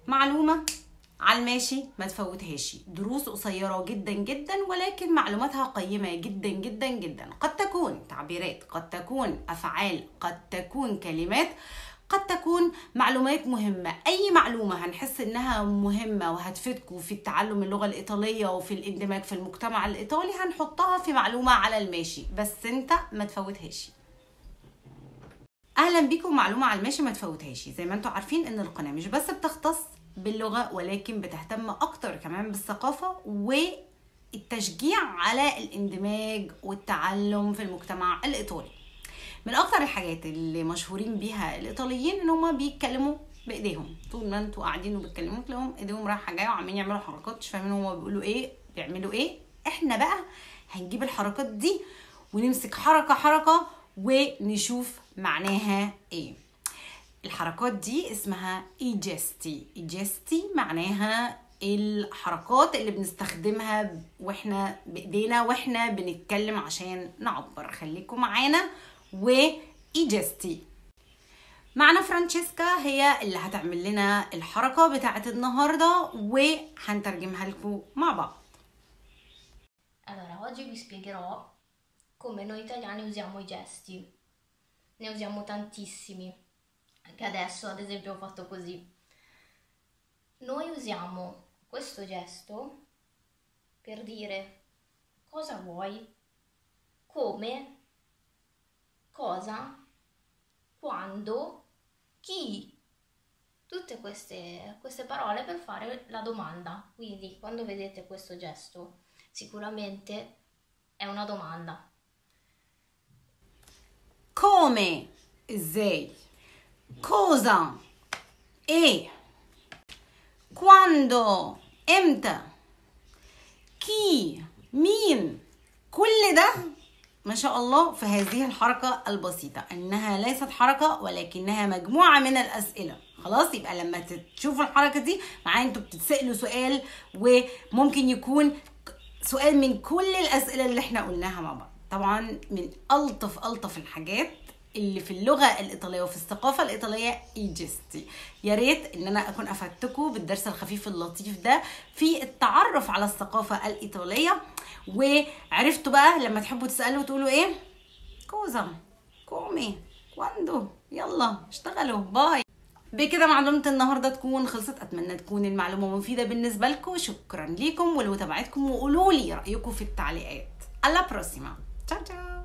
معلومه على الماشي ما تفوتهاش دروس قصيرة جدا جدا ولكن معلوماتها قيمة جدا جدا جدا قد تكون تعبيرات قد تكون أفعال قد تكون كلمات قد تكون معلومات مهمة أي معلومة هنحس إنها مهمة وهتفيدكم في التعلم اللغة الإيطالية وفي الاندماج في المجتمع الإيطالي هنحطها في معلومة على الماشي بس أنت ما تفوتهاش اهلا بيكم معلومه على الماشي ما تفوتهاش زي ما انتم عارفين ان القناه مش بس بتختص باللغه ولكن بتهتم اكتر كمان بالثقافه والتشجيع على الاندماج والتعلم في المجتمع الايطالي من اكتر الحاجات اللي مشهورين بيها الايطاليين ان هما بيتكلموا بايديهم طول ما انتوا قاعدين وبتكلموا تلاقيهم ايديهم رايحه جايه وعمالين يعملوا حركات مش فاهمين هما بيقولوا ايه بيعملوا ايه احنا بقى هنجيب الحركات دي ونمسك حركه حركه ونشوف معناها ايه الحركات دي اسمها ايجستي ايجستي معناها الحركات اللي بنستخدمها واحنا بايدينا واحنا بنتكلم عشان نعبر خليكم معانا وايجستي معنا فرانشيسكا هي اللي هتعمل لنا الحركة بتاعت النهاردة وهنترجمها لكم مع بعض Allora, oggi vi spiegherò come noi italiani usiamo i gesti. Ne usiamo tantissimi. Anche adesso, ad esempio, ho fatto così. Noi usiamo questo gesto per dire cosa vuoi, come, cosa, quando, chi. Tutte queste, queste parole per fare la domanda. Quindi, quando vedete questo gesto, sicuramente è una domanda. come ازاي cosa ايه quando امتى كي مين كل ده ما شاء الله في هذه الحركة البسيطة انها ليست حركة ولكنها مجموعة من الاسئلة خلاص يبقى لما تشوفوا الحركة دي معايا انتوا بتتسألوا سؤال وممكن يكون سؤال من كل الاسئلة اللي احنا قلناها مع بعض طبعا من الطف الطف الحاجات اللي في اللغه الايطاليه وفي الثقافه الايطاليه ايجستي يا ريت ان انا اكون افدتكم بالدرس الخفيف اللطيف ده في التعرف على الثقافه الايطاليه وعرفتوا بقى لما تحبوا تسالوا تقولوا ايه كوزا كومي كواندو يلا اشتغلوا باي بكده معلومة النهاردة تكون خلصت أتمنى تكون المعلومة مفيدة بالنسبة لكم شكرا ليكم ولمتابعتكم وقولوا لي رأيكم في التعليقات alla prossima ciao ciao